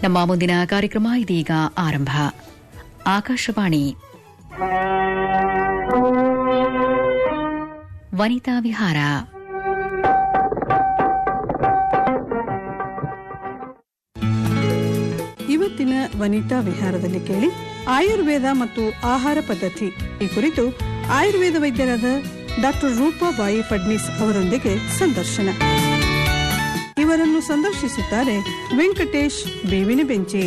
ನಮ್ಮ ಮುಂದಿನ ಕಾರ್ಯಕ್ರಮ ಇದೀಗ ಆರಂಭ ಆಕಾಶವಾಣಿ ವನಿತಾ ವಿಹಾರ ಇವತ್ತಿನ ವನಿತಾ ವಿಹಾರದಲ್ಲಿ ಕೇಳಿ ಆಯುರ್ವೇದ ಮತ್ತು ಆಹಾರ ಪದ್ಧತಿ ಈ ಕುರಿತು ಆಯುರ್ವೇದ ವೈದ್ಯರಾದ ಡಾಕ್ಟರ್ ರೂಪಾ ಬಾಯಿ ಫಡ್ನಿಸ್ ಅವರೊಂದಿಗೆ ಸಂದರ್ಶನ ಇವರನ್ನು ಸಂದರ್ಶಿಸುತ್ತಾರೆ ವೆಂಕಟೇಶ್ ಬೇವಿನ ಬೆಂಚಿ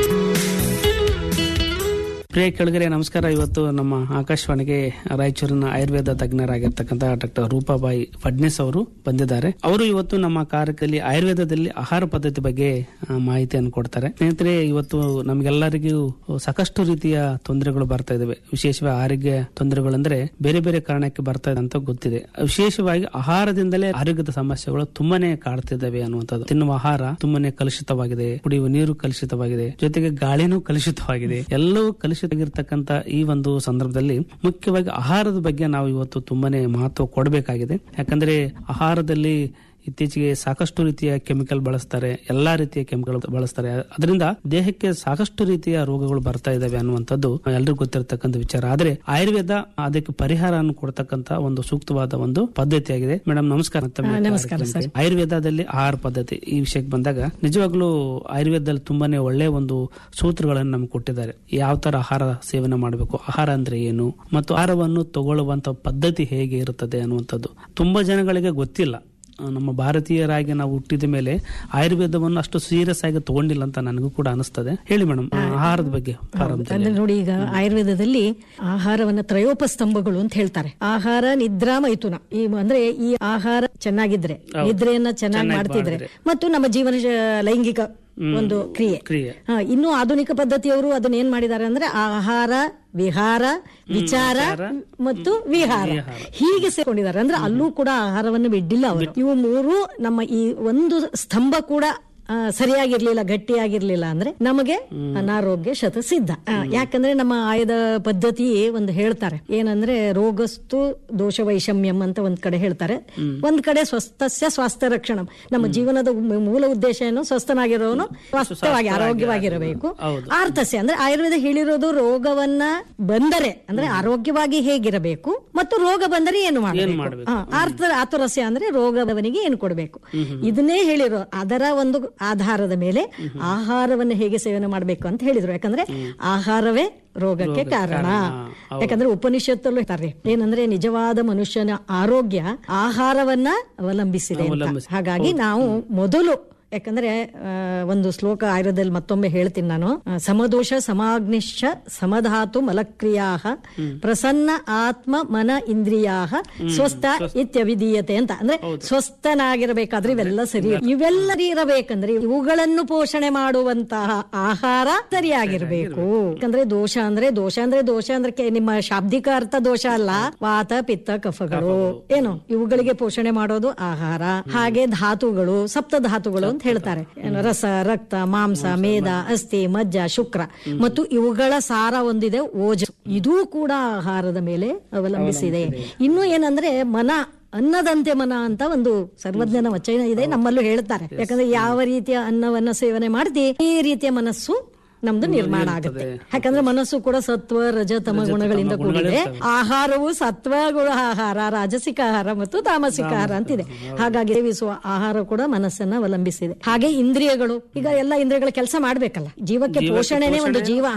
ಪ್ರಿಯ ಕೆಳಗರೆ ನಮಸ್ಕಾರ ಇವತ್ತು ನಮ್ಮ ಆಕಾಶವಾಣಿಗೆ ರಾಯಚೂರಿನ ಆಯುರ್ವೇದ ತಜ್ಞರಾಗಿರ್ತಕ್ಕಂಥ ಡಾಕ್ಟರ್ ರೂಪಾಬಾಯಿ ಫಡ್ನೆಸ್ ಅವರು ಬಂದಿದ್ದಾರೆ ಅವರು ಇವತ್ತು ನಮ್ಮ ಕಾರ್ಯಕ್ರಮದಲ್ಲಿ ಆಯುರ್ವೇದದಲ್ಲಿ ಆಹಾರ ಪದ್ಧತಿ ಬಗ್ಗೆ ಆ, ಮಾಹಿತಿಯನ್ನು ಕೊಡ್ತಾರೆ ಸ್ನೇಹಿತರೆ ಇವತ್ತು ನಮ್ಗೆಲ್ಲರಿಗೂ ಸಾಕಷ್ಟು ರೀತಿಯ ತೊಂದರೆಗಳು ಬರ್ತಾ ಇದಾವೆ ವಿಶೇಷವಾಗಿ ಆರೋಗ್ಯ ತೊಂದರೆಗಳಂದ್ರೆ ಬೇರೆ ಬೇರೆ ಕಾರಣಕ್ಕೆ ಬರ್ತಾ ಇದೆ ಅಂತ ಗೊತ್ತಿದೆ ವಿಶೇಷವಾಗಿ ಆಹಾರದಿಂದಲೇ ಆರೋಗ್ಯದ ಸಮಸ್ಯೆಗಳು ತುಂಬಾನೇ ಕಾಡ್ತಿದ್ದಾವೆ ಅನ್ನುವಂಥದ್ದು ತಿನ್ನುವ ಆಹಾರ ತುಂಬಾನೇ ಕಲುಷಿತವಾಗಿದೆ ಕುಡಿಯುವ ನೀರು ಕಲುಷಿತವಾಗಿದೆ ಜೊತೆಗೆ ಗಾಳಿನೂ ಕಲುಷಿತವಾಗಿದೆ ಎಲ್ಲವೂ ಕಲುಷಿತವಾಗಿರ್ತಕ್ಕಂಥ ಈ ಒಂದು ಸಂದರ್ಭದಲ್ಲಿ ಮುಖ್ಯವಾಗಿ ಆಹಾರದ ಬಗ್ಗೆ ನಾವು ಇವತ್ತು ತುಂಬಾನೇ ಮಹತ್ವ ಕೊಡಬೇಕಾಗಿದೆ ಯಾಕಂದ್ರೆ ಆಹಾರದಲ್ಲಿ ಇತ್ತೀಚೆಗೆ ಸಾಕಷ್ಟು ರೀತಿಯ ಕೆಮಿಕಲ್ ಬಳಸ್ತಾರೆ ಎಲ್ಲಾ ರೀತಿಯ ಕೆಮಿಕಲ್ ಬಳಸ್ತಾರೆ ಅದರಿಂದ ದೇಹಕ್ಕೆ ಸಾಕಷ್ಟು ರೀತಿಯ ರೋಗಗಳು ಬರ್ತಾ ಇದಾವೆ ಅನ್ನುವಂಥದ್ದು ಎಲ್ರಿಗೂ ಗೊತ್ತಿರತಕ್ಕಂಥ ವಿಚಾರ ಆದ್ರೆ ಆಯುರ್ವೇದ ಅದಕ್ಕೆ ಪರಿಹಾರವನ್ನು ಕೊಡ್ತಕ್ಕಂತ ಒಂದು ಸೂಕ್ತವಾದ ಒಂದು ಪದ್ಧತಿಯಾಗಿದೆ ಮೇಡಮ್ ನಮಸ್ಕಾರ ಮತ್ತೊಮ್ಮೆ ಕಾರ್ಯಕ್ರಮಕ್ಕೆ. ಆಯುರ್ವೇದದಲ್ಲಿ ಆಹಾರ ಪದ್ಧತಿ ಈ ವಿಷಯಕ್ಕೆ ಬಂದಾಗ ನಿಜವಾಗ್ಲೂ ಆಯುರ್ವೇದದಲ್ಲಿ ತುಂಬಾನೇ ಒಳ್ಳೆಯ ಒಂದು ಸೂತ್ರಗಳನ್ನು ನಮ್ಗೆ ಕೊಟ್ಟಿದ್ದಾರೆ ಯಾವ ತರ ಆಹಾರ ಸೇವನೆ ಮಾಡಬೇಕು ಆಹಾರ ಅಂದ್ರೆ ಏನು ಮತ್ತು ಆಹಾರವನ್ನು ತಗೊಳ್ಳುವಂತ ಪದ್ಧತಿ ಹೇಗೆ ಇರುತ್ತದೆ ಅನ್ನುವಂಥದ್ದು ತುಂಬಾ ಜನಗಳಿಗೆ ಗೊತ್ತಿಲ್ಲ ಆ, ನಮ್ಮ ಭಾರತೀಯರಾಗಿ ನಾವು ಹುಟ್ಟಿದ ಮೇಲೆ ಆಯುರ್ವೇದವನ್ನು ಅಷ್ಟು ಸೀರಿಯಸ್ ಆಗಿ ತಗೊಂಡಿಲ್ಲ ಅಂತ ನನಗೂ ಕೂಡ ಅನಿಸ್ತದೆ ಹೇಳಿ ಮೇಡಮ್ ಆಹಾರದ ಬಗ್ಗೆ ಪ್ರಾರಂಭದಲ್ಲಿ. ಅಂದ್ರೆ ನೋಡಿ ಈಗ ಆಯುರ್ವೇದದಲ್ಲಿ ಆಹಾರವನ್ನ ತ್ರಯೋಪ ಸ್ತಂಭಗಳು ಅಂತ ಹೇಳ್ತಾರೆ ಆಹಾರ ನಿದ್ರಾ ಮೈಥುನ ಈ ಅಂದ್ರೆ ಈ ಆಹಾರ ಚೆನ್ನಾಗಿದ್ರೆ ನಿದ್ರೆಯನ್ನ ಚೆನ್ನಾಗಿ ಮಾಡ್ತಿದ್ರೆ ಮತ್ತು ನಮ್ಮ ಜೀವನ ಶ- ಲೈಂಗಿಕ ಒಂದು ಕ್ರಿಯೆ ಕ್ರಿಯೆ ಹಾ, ಇನ್ನು ಆಧುನಿಕ ಪದ್ಧತಿಯವರು ಅದನ್ನ ಏನ್ ಮಾಡಿದ್ದಾರೆ ಅಂದ್ರೆ ಆಹಾರ ವಿಹಾರ ವಿಚಾರ ಮತ್ತು ವಿಹಾರ ಹೀಗೆ ಸೇರ್ಕೊಂಡಿದ್ದಾರೆ ಅಂದ್ರೆ ಅಲ್ಲೂ ಕೂಡ ಆಹಾರವನ್ನು ಬಿಡ್ಡಿಲ್ಲ ಅವರು ಇವು ಮೂರು ನಮ್ಮ ಈ ಒಂದು ಸ್ತಂಭ ಕೂಡ ಆ, ಸರಿಯಾಗಿರ್ಲಿಲ್ಲ ಗಟ್ಟಿಯಾಗಿರ್ಲಿಲ್ಲ ಅಂದ್ರೆ ನಮಗೆ ಅನಾರೋಗ್ಯ ಶತಸಿದ್ಧ ಆ, ಯಾಕಂದ್ರೆ ನಮ್ಮ ಆಯದ ಪದ್ಧತಿ ಒಂದು ಹೇಳ್ತಾರೆ ಏನಂದ್ರೆ ರೋಗಸ್ತು ದೋಷ ವೈಷಮ್ಯಂ ಅಂತ ಒಂದ್ ಕಡೆ ಹೇಳ್ತಾರೆ ಒಂದ್ ಕಡೆ ಸ್ವಸ್ಥಸ್ಯ ಸ್ವಾಸ್ಥ್ಯ ರಕ್ಷಣಂ ನಮ್ಮ ಜೀವನದ ಮೂ- ಮೂಲ ಉದ್ದೇಶ ಏನು ಸ್ವಸ್ಥನಾಗಿರೋನು ಸ್ವಸ್ಥವಾಗಿ ಆರೋಗ್ಯವಾಗಿರಬೇಕು ಆರ್ತಸ್ಯ ಅಂದ್ರೆ ಆಯುರ್ವೇದ ಹೇಳಿರೋದು ರೋಗವನ್ನ ಬಂದರೆ ಅಂದ್ರೆ ಆರೋಗ್ಯವಾಗಿ ಹೇಗಿರಬೇಕು ಮತ್ತು ರೋಗ ಬಂದರೆ ಏನು ಮಾಡಬೇಕು ಹಾ, ಆರ್ಥ ಆತುರಸ್ಯ ಅಂದ್ರೆ ರೋಗದವನಿಗೆ ಏನು ಕೊಡಬೇಕು ಇದನ್ನೇ ಹೇಳಿರೋ ಅದರ ಒಂದು ಆಧಾರದ ಮೇಲೆ ಆಹಾರವನ್ನು ಹೇಗೆ ಸೇವನೆ ಮಾಡಬೇಕು ಅಂತ ಹೇಳಿದ್ರು ಯಾಕಂದ್ರೆ ಆಹಾರವೇ ರೋಗಕ್ಕೆ ಕಾರಣ ಯಾಕಂದ್ರೆ ಉಪನಿಷತ್ತಲ್ಲೂ ಹೇಳ್ತಾರೆ ಏನಂದ್ರೆ ನಿಜವಾದ ಮನುಷ್ಯನ ಆರೋಗ್ಯ ಆಹಾರವನ್ನ ಅವಲಂಬಿಸಿದೆ ಅಂತ. ಹಾಗಾಗಿ ನಾವು ಮೊದಲು ಯಾಕಂದ್ರೆ ಆ, ಒಂದು ಶ್ಲೋಕ ಆಯುರ್ವೇದದಲ್ಲಿ ಮತ್ತೊಮ್ಮೆ ಹೇಳ್ತೀನಿ ನಾನು ಆ, ಸಮದೋಷ ಸಮಾಗ್ನಿಶ್ಚ ಸಮಧಾತು ಮಲಕ್ರಿಯಾ ಪ್ರಸನ್ನ ಆತ್ಮ ಮನ ಇಂದ್ರಿಯಾ ಸ್ವಸ್ಥ ಇತ್ಯವಿಧೀಯತೆ ಅಂತ ಅಂದ್ರೆ ಸ್ವಸ್ಥನಾಗಿರಬೇಕಾದ್ರೆ ಇವೆಲ್ಲ ಸರಿ ಇವೆಲ್ಲ ಇರಬೇಕಂದ್ರೆ ಇವುಗಳನ್ನು ಪೋಷಣೆ ಮಾಡುವಂತಹ ಆಹಾರ ಸರಿಯಾಗಿರ್ಬೇಕು ಯಾಕಂದ್ರೆ ದೋಷ ಅಂದ್ರೆ ದೋಷ ಅಂದ್ರೆ ದೋಷ ಅಂದ್ರೆ ಕೆ- ನಿಮ್ಮ ಶಾಬ್ದಿಕ ಅರ್ಥ ದೋಷ ಅಲ್ಲ ವಾತ ಪಿತ್ತ ಕಫಗಳು ಏನು ಇವುಗಳಿಗೆ ಪೋಷಣೆ ಮಾಡೋದು ಆಹಾರ ಹಾಗೆ ಧಾತುಗಳು ಸಪ್ತ ಧಾತುಗಳು ಅಂತ ಹೇಳ್ತಾರೆ ಏನು ರಸ ರಕ್ತ ಮಾಂಸ ಮೇದ ಅಸ್ಥಿ ಮಜ್ಜ ಶುಕ್ರ ಮತ್ತು ಇವುಗಳ ಸಾರ ಒಂದಿದೆ ಓಜ ಇದೂ ಕೂಡ ಆಹಾರದ ಮೇಲೆ ಅವಲಂಬಿಸಿದೆ ಇನ್ನು ಏನಂದ್ರೆ ಮನ ಅನ್ನದಂತೆ ಮನ ಅಂತ ಒಂದು ಸರ್ವಜ್ಞನ ವಚನ ಇದೆ ನಮ್ಮಲ್ಲೂ ಹೇಳ್ತಾರೆ ಯಾಕಂದ್ರೆ ಯಾವ ರೀತಿಯ ಅನ್ನವನ್ನ ಸೇವನೆ ಮಾಡ್ತಿ ಈ ರೀತಿಯ ಮನಸ್ಸು ನಮ್ದು ನಿರ್ಮಾಣ ಆಗುತ್ತೆ ಯಾಕಂದ್ರೆ ಮನಸ್ಸು ಕೂಡ ಸತ್ವ ರಜ ತಮ ಗುಣಗಳಿಂದ ಕೂಡಿದೆ ಆಹಾರವು ಸತ್ವ ಗುಣ ಆಹಾರ ರಾಜಸಿಕ ಆಹಾರ ಮತ್ತು ತಾಮಸಿಕ ಆಹಾರ ಅಂತಿದೆ ಹಾಗಾಗಿ ಸೇವಿಸುವ ಆಹಾರ ಕೂಡ ಮನಸ್ಸನ್ನ ಅವಲಂಬಿಸಿದೆ ಹಾಗೆ ಇಂದ್ರಿಯಗಳು ಈಗ ಎಲ್ಲ ಇಂದ್ರಿಯಗಳ ಕೆಲಸ ಮಾಡ್ಬೇಕಲ್ಲ ಜೀವಕ್ಕೆ ಪೋಷಣೆನೇ ಒಂದು ಜೀವ